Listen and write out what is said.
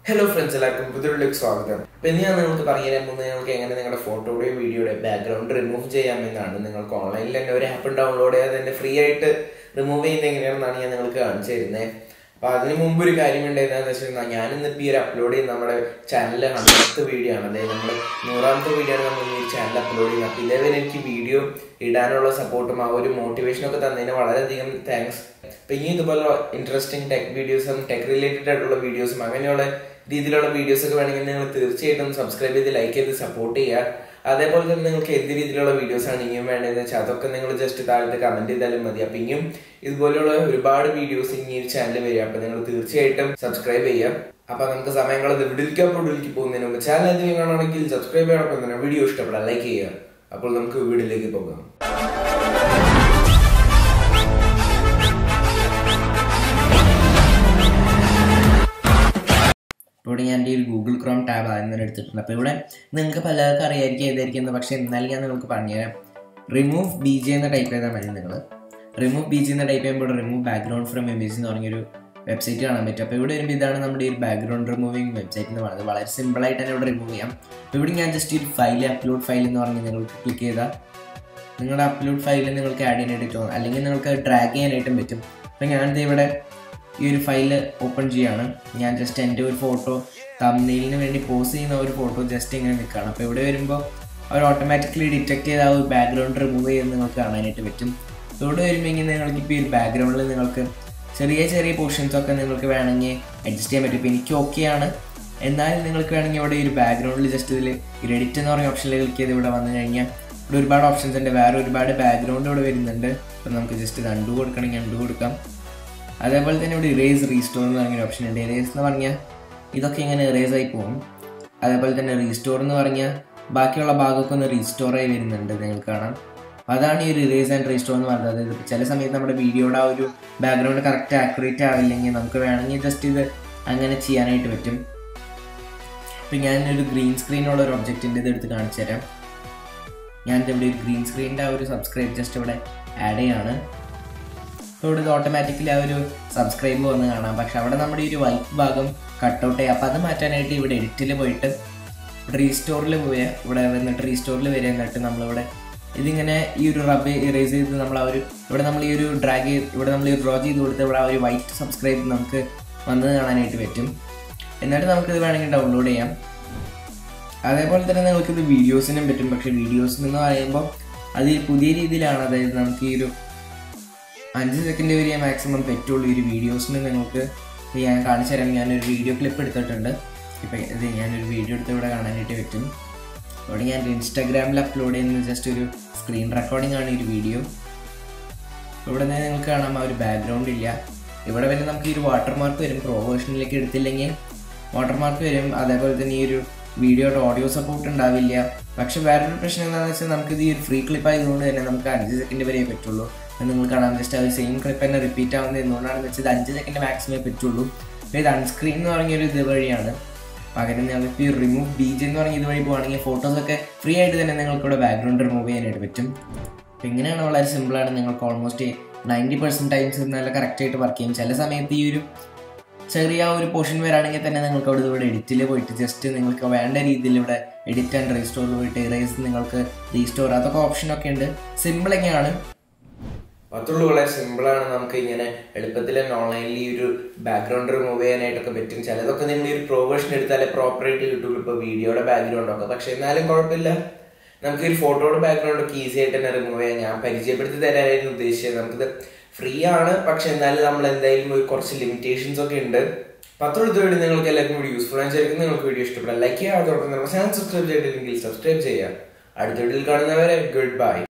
hello friends എല്ലാവർക്കും പുതിയൊരുള്ളിലേക്ക് സ്വാഗതം അപ്പൊ ഇന്ന് ഞാൻ നിങ്ങൾക്ക് പറഞ്ഞു തരാൻ പോകുന്നത് നിങ്ങൾക്ക് എങ്ങനെ നിങ്ങളുടെ ഫോട്ടോയുടെയും വീഡിയോയുടെ ബാക്ക്ഗ്രൗണ്ട് റിമൂവ് ചെയ്യാമെന്നാണ് നിങ്ങൾക്ക് ഓൺലൈനിൽ തന്നെ ഒരു ആപ്പ് ഡൗൺലോഡ് ചെയ്യാതെ തന്നെ ഫ്രീ ആയിട്ട് റിമൂവ് ചെയ്യുന്നത് എങ്ങനെയാണെന്നാണ് ഞാൻ നിങ്ങൾക്ക് കാണിച്ചു തരുന്നത് അപ്പൊ അതിന് മുമ്പ് ഒരു കാര്യം എന്താണെന്ന് വെച്ചിട്ടുണ്ടെങ്കിൽ ഞാൻ ഇന്ന് ഈ ഒരു അപ്ലോഡ് ചെയ്യുന്ന നമ്മുടെ ചാനലിലെ ഹൺഡ്രഡത്ത് വീഡിയോ ആണ് അതായത് നമ്മൾ നൂറാമത്തെ വീഡിയോ ആണ് നമ്മൾ ഈ ചാനൽ അപ്ലോഡ് ചെയ്യുന്നത് അപ്പൊ ഇതേവരെ എനിക്ക് വീഡിയോ ഇടാനുള്ള സപ്പോർട്ടും ആ ഒരു മോട്ടിവേഷനും ഒക്കെ തന്നതിന് വളരെയധികം താങ്ക്സ് അപ്പൊ ഇനി ഇതുപോലെ ഇൻട്രസ്റ്റിംഗ് ടെക് വീഡിയോസും ടെക് റിലേറ്റഡ് ആയിട്ടുള്ള വീഡിയോസും അങ്ങനെയുള്ള രീതിയിലുള്ള വീഡിയോസ് ഒക്കെ വേണമെങ്കിൽ നിങ്ങൾ തീർച്ചയായിട്ടും സബ്സ്ക്രൈബ് ചെയ്ത് ലൈക്ക് ചെയ്ത് സപ്പോർട്ട് ചെയ്യുക അതേപോലെ തന്നെ നിങ്ങൾക്ക് എന്ത് രീതിയിലുള്ള വീഡിയോസ് ആണ് ഇനിയും വേണ്ടതെന്ന് വെച്ചാൽ അതൊക്കെ നിങ്ങൾ ജസ്റ്റ് താഴത്ത് കമന്റ് ചെയ്താലും മതി അപ്പൊ ഇനിയും ഇതുപോലെയുള്ള ഒരുപാട് വീഡിയോസ് ഇനി ഈ ചാനൽ വരിക അപ്പൊ നിങ്ങൾ തീർച്ചയായിട്ടും സബ്സ്ക്രൈബ് ചെയ്യാം അപ്പൊ നമുക്ക് സമയങ്ങൾ വിടിലേക്ക് അപ്ലോഡിലേക്ക് പോകുന്നതിന് മുമ്പ് ചാനൽ എന്തെങ്കിലും കാണുകയാണെങ്കിൽ സബ്സ്ക്രൈബ് ചെയ്യണം തന്നെ വീഡിയോ ഇഷ്ടപ്പെടാം ലൈക്ക് ചെയ്യുക അപ്പോൾ നമുക്ക് വീഡിയോയിലേക്ക് പോകാം ഇവിടെ ഞാൻ എൻ്റെ ഒരു ഗൂഗിൾ ക്രോം ടാബ് ആദ്യം തന്നെ എടുത്തിട്ടുണ്ട് അപ്പോൾ ഇവിടെ നിങ്ങൾക്ക് പലർക്കും അറിയായിരിക്കും ഏതായിരിക്കും പക്ഷേ എന്നാലും ഞാൻ നിങ്ങൾക്ക് പറഞ്ഞുതരാം റിമൂവ് ബി ജെ എന്ന് ടൈപ്പ് ചെയ്താൽ മതി നിങ്ങൾ റിമൂവ് ബി ജെ എന്ന് ടൈപ്പ് ചെയ്യുമ്പോൾ റിമൂവ് ബാക്ക്ഗ്രൗണ്ട് ഫ്രം ഇമേജ് എന്ന് പറഞ്ഞൊരു വെബ്സൈറ്റ് കാണാൻ പറ്റും അപ്പോൾ ഇവിടെ വരുമ്പോൾ ഇതാണ് നമ്മുടെ ഈ ബാക്ക്ഗ്രൗണ്ട് റിമൂവിങ് വെബ്സൈറ്റ് എന്ന് പറയുന്നത് വളരെ സിമ്പിളായിട്ട് തന്നെ ഇവിടെ റിമൂവ് ചെയ്യാം അപ്പോൾ ഇവിടെ ഞാൻ ജസ്റ്റ് ഒരു ഫയൽ അപ്ലോഡ് ഫയൽ എന്ന് പറഞ്ഞ് നിങ്ങൾക്ക് ക്ലിക്ക് ചെയ്താൽ നിങ്ങളുടെ അപ്ലോഡ് ഫയൽ നിങ്ങൾക്ക് ആഡ് ചെയ്യാനായിട്ട് തോന്നും അല്ലെങ്കിൽ നിങ്ങൾക്ക് ഡ്രാഗ് ചെയ്യാനായിട്ടും പറ്റും അപ്പോൾ ഞാനിത് ഇവിടെ ഈ ഒരു ഫയൽ ഓപ്പൺ ചെയ്യാണ് ഞാൻ ജസ്റ്റ് എൻ്റെ ഒരു ഫോട്ടോ തമ്മിലിന് വേണ്ടി പോസ് ചെയ്യുന്ന ഒരു ഫോട്ടോ ജസ്റ്റ് ഇങ്ങനെ നിൽക്കുകയാണ് അപ്പോൾ ഇവിടെ വരുമ്പോൾ അവർ ഓട്ടോമാറ്റിക്കലി ഡിറ്റക്ട് ചെയ്ത ആ ഒരു ബാക്ക്ഗ്രൗണ്ട് റിമൂവ് ചെയ്ത് നിങ്ങൾക്ക് കാണാനായിട്ട് പറ്റും ഇവിടെ വരുമ്പോൾ നിങ്ങൾക്ക് ഇപ്പോൾ ഈ ഒരു ബാക്ക്ഗ്രൗണ്ടിൽ നിങ്ങൾക്ക് ചെറിയ ചെറിയ പോർഷൻസ് ഒക്കെ നിങ്ങൾക്ക് വേണമെങ്കിൽ അഡ്ജസ്റ്റ് ചെയ്യാൻ പറ്റും ഇപ്പോൾ എനിക്ക് ഓക്കെയാണ് എന്നാൽ നിങ്ങൾക്ക് വേണമെങ്കിൽ ഇവിടെ ഈ ഒരു ബാക്ക്ഗ്രൗണ്ടിൽ ജസ്റ്റ് ഇതിൽ എഡിറ്റ് എന്ന് പറഞ്ഞ ഓപ്ഷനിൽ ക്ലിക്ക് ചെയ്ത് ഇവിടെ വന്നു കഴിഞ്ഞാൽ ഇവിടെ ഒരുപാട് ഓപ്ഷൻസ് ഉണ്ട് വേറെ ഒരുപാട് ബാക്ക്ഗ്രൗണ്ട് ഇവിടെ വരുന്നുണ്ട് അപ്പോൾ നമുക്ക് ജസ്റ്റ് ഇത് അണ്ടു കൊടുക്കണമെങ്കിൽ അണ്ടു കൊടുക്കാം അതേപോലെ തന്നെ ഇവിടെ ഇറേസ് റീസ്റ്റോർ എന്ന് പറഞ്ഞൊരു ഓപ്ഷൻ ഉണ്ട് ഇറേസ് എന്ന് പറഞ്ഞാൽ ഇതൊക്കെ ഇങ്ങനെ ഇറേസ് ആയി പോകും അതേപോലെ തന്നെ റീസ്റ്റോർ എന്ന് പറഞ്ഞാൽ ബാക്കിയുള്ള ഭാഗമൊക്കെ ഒന്ന് റീസ്റ്റോർ ആയി വരുന്നുണ്ട് നിങ്ങൾക്ക് കാണാം അതാണ് ഈ ഒരു ഇറേസ് ആൻഡ് റീസ്റ്റോർ എന്ന് പറയുന്നത് ഇത് ചില സമയത്ത് നമ്മുടെ വീഡിയോയുടെ ആ ഒരു ബാക്ക്ഗ്രൗണ്ട് കറക്റ്റ് ആക്യുറേറ്റ് ആവില്ലെങ്കിൽ നമുക്ക് വേണമെങ്കിൽ ജസ്റ്റ് ഇത് അങ്ങനെ ചെയ്യാനായിട്ട് പറ്റും ഇപ്പം ഞാനൊരു ഗ്രീൻ സ്ക്രീനുള്ള ഒരു ഒബ്ജക്റ്റിൻ്റെ ഇത് എടുത്ത് കാണിച്ചു തരാം ഞാൻ ഇവിടെ ഒരു ഗ്രീൻ സ്ക്രീനിൻ്റെ ആ ഒരു സബ്സ്ക്രൈബ് ജസ്റ്റ് ഇവിടെ ആഡ് ചെയ്യാണ് അപ്പോൾ ഇവിടെ ഇത് ഓട്ടോമാറ്റിക്കലി ആ ഒരു സബ്സ്ക്രൈബ് വന്ന് കാണാം പക്ഷെ അവിടെ നമ്മുടെ ഈ ഒരു വൈറ്റ് ഭാഗം കട്ടൗട്ട് ചെയ്യാം അപ്പോൾ അത് മാറ്റാനായിട്ട് ഇവിടെ എഡിറ്റിൽ പോയിട്ട് റീസ്റ്റോറിൽ പോയ ഇവിടെ വന്നിട്ട് റീസ്റ്റോറിൽ വരിക എന്നിട്ട് നമ്മളിവിടെ ഇതിങ്ങനെ ഈ ഒരു റബ്ബ് ഇറേസ് ചെയ്ത് നമ്മൾ ആ ഒരു ഇവിടെ നമ്മൾ ഈ ഒരു ഡ്രാഗ് ചെയ്ത് ഇവിടെ നമ്മൾ ഈ ഡ്രോ ചെയ്ത് കൊടുത്ത് ഇവിടെ ആ ഒരു വൈറ്റ് സബ്സ്ക്രൈബ് നമുക്ക് വന്നത് കാണാനായിട്ട് പറ്റും എന്നിട്ട് നമുക്കിത് വേണമെങ്കിൽ ഡൗൺലോഡ് ചെയ്യാം അതേപോലെ തന്നെ നമുക്കിത് വീഡിയോസിനും പറ്റും പക്ഷേ വീഡിയോസിനെന്ന് പറയുമ്പോൾ അത് ഈ പുതിയ രീതിയിലാണ് അതായത് നമുക്ക് ഈ ഒരു അഞ്ച് സെക്കൻഡ് വരെ മാക്സിമം പറ്റുള്ളൂ ഈ ഒരു വീഡിയോസിന് നിങ്ങൾക്ക് ഞാൻ കാണിച്ചു തരാം ഞാനൊരു വീഡിയോ ക്ലിപ്പ് എടുത്തിട്ടുണ്ട് ഇപ്പം ഇത് ഞാനൊരു വീഡിയോ എടുത്ത് ഇവിടെ കാണാനായിട്ട് പറ്റും ഇവിടെ ഞാൻ ഇൻസ്റ്റാഗ്രാമിൽ അപ്ലോഡ് ചെയ്യുന്ന ജസ്റ്റ് ഒരു സ്ക്രീൻ റെക്കോർഡിംഗ് ആണ് ഈ ഒരു വീഡിയോ ഇവിടെ നിന്ന് നിങ്ങൾക്ക് കാണാം ആ ഒരു ബാക്ക്ഗ്രൗണ്ട് ഇല്ല ഇവിടെ വരെ നമുക്ക് ഈ ഒരു വാട്ടർമാർക്ക് വരും പ്രോ വേർഷനിലേക്ക് എടുത്തില്ലെങ്കിൽ വാട്ടർമാർക്ക് വരും അതേപോലെ തന്നെ ഈ ഒരു വീഡിയോയുടെ ഓഡിയോ സപ്പോർട്ട് ഉണ്ടാവില്ല പക്ഷെ വേറൊരു പ്രശ്നം എന്താണെന്ന് വെച്ചാൽ നമുക്കിത് ഈ ഒരു ഫ്രീ ക്ലിപ്പ് ആയതുകൊണ്ട് തന്നെ നമുക്ക് അഞ്ച് സെക്കൻഡ് വരെ പറ്റുള്ളൂ നിങ്ങൾ കാണാം ജസ്റ്റ് അത് സെയിം ക്ലിപ്പ് തന്നെ റിപ്പീറ്റ് ആവുന്നത് എന്തുകൊണ്ടാണെന്ന് വെച്ചാൽ ഇത് അഞ്ച് സെക്കൻഡ് മാക്സിമേ പറ്റുള്ളൂ അപ്പോൾ ഇത് അൺസ്ക്രീൻ എന്ന് പറഞ്ഞൊരു ഇത് വഴിയാണ് പകരം നിങ്ങൾക്ക് ഈ റിമൂവ് ബീജ് എന്ന് പറഞ്ഞ ഇതുവഴി പോകുകയാണെങ്കിൽ ഫോട്ടോസൊക്കെ ഫ്രീ ആയിട്ട് തന്നെ നിങ്ങൾക്ക് ഇവിടെ ബാക്ക്ഗ്രൗണ്ട് റിമൂവ് ചെയ്യാനായിട്ട് പറ്റും അപ്പോൾ ഇങ്ങനെയാണ് വളരെ സിമ്പിളാണ് നിങ്ങൾക്ക് ഓൾമോസ്റ്റ് നയൻറ്റി പെർസെൻറ്റ് ടൈംസ് നല്ല കറക്റ്റായിട്ട് വർക്ക് ചെയ്യും ചില സമയത്ത് ഈ ഒരു ചെറിയ ഒരു പോർഷൻ വരാണെങ്കിൽ തന്നെ നിങ്ങൾക്ക് അവിടെ ഇവിടെ എഡിറ്റിൽ പോയിട്ട് ജസ്റ്റ് നിങ്ങൾക്ക് വേണ്ട രീതിയിൽ ഇവിടെ എഡിറ്റ് ആൻഡ് റീസ്റ്റോർ പോയിട്ട് ഇറേസ് നിങ്ങൾക്ക് റീസ്റ്റോർ അതൊക്കെ ഓപ്ഷനൊക്കെ ഉണ്ട് സിമ്പിൾ ഒക്കെയാണ് അത്രയുള്ളൂ വളരെ സിമ്പിളാണ് നമുക്ക് ഇങ്ങനെ എളുപ്പത്തിൽ തന്നെ ഓൺലൈനിൽ ഈ ഒരു ബാക്ക്ഗ്രൗണ്ട് റിമൂവ് ചെയ്യാനായിട്ടൊക്കെ പറ്റും ചിലതൊക്കെ നിങ്ങൾ ഈ ഒരു പ്രൊവേഷൻ എടുത്താലേ പ്രോപ്പറായിട്ട് കിട്ടുള്ളൂ ഇപ്പോൾ വീഡിയോയുടെ ബാക്ക്ഗ്രൗണ്ട് ഒക്കെ പക്ഷെ എന്നാലും കുഴപ്പമില്ല നമുക്ക് ഈ ഒരു ഫോട്ടോയുടെ ബാക്ക്ഗ്രൗണ്ട് ഒക്കെ ഈസി ആയിട്ട് തന്നെ റിമൂവ് ചെയ്യാം ഞാൻ പരിചയപ്പെടുത്തി തരാനായിരുന്നു ഉദ്ദേശിച്ചത് നമുക്കിത് ഫ്രീ ആണ് പക്ഷെ എന്നാലും നമ്മൾ എന്തായാലും ഒരു കുറച്ച് ലിമിറ്റേഷൻസ് ഒക്കെ ഉണ്ട് പത്രമെടുത്ത വീഡിയോ നിങ്ങൾക്ക് എല്ലാവർക്കും വീഡിയോ യൂസ്ഫുൾ ആണ് ശരിക്കും നിങ്ങൾക്ക് വീഡിയോ ഇഷ്ടപ്പെടാം ലൈക്ക് ചെയ്യുക അതോടൊപ്പം നമ്മുടെ ചാനൽ സബ്സ്ക്രൈബ് ചെയ്തിട്ടില്ലെങ്കിൽ സബ്സ്ക്രൈബ് ചെയ്യുക അടുത്ത വീഡിയോയിൽ കാണുന്നവരെ ഗുഡ് ബൈ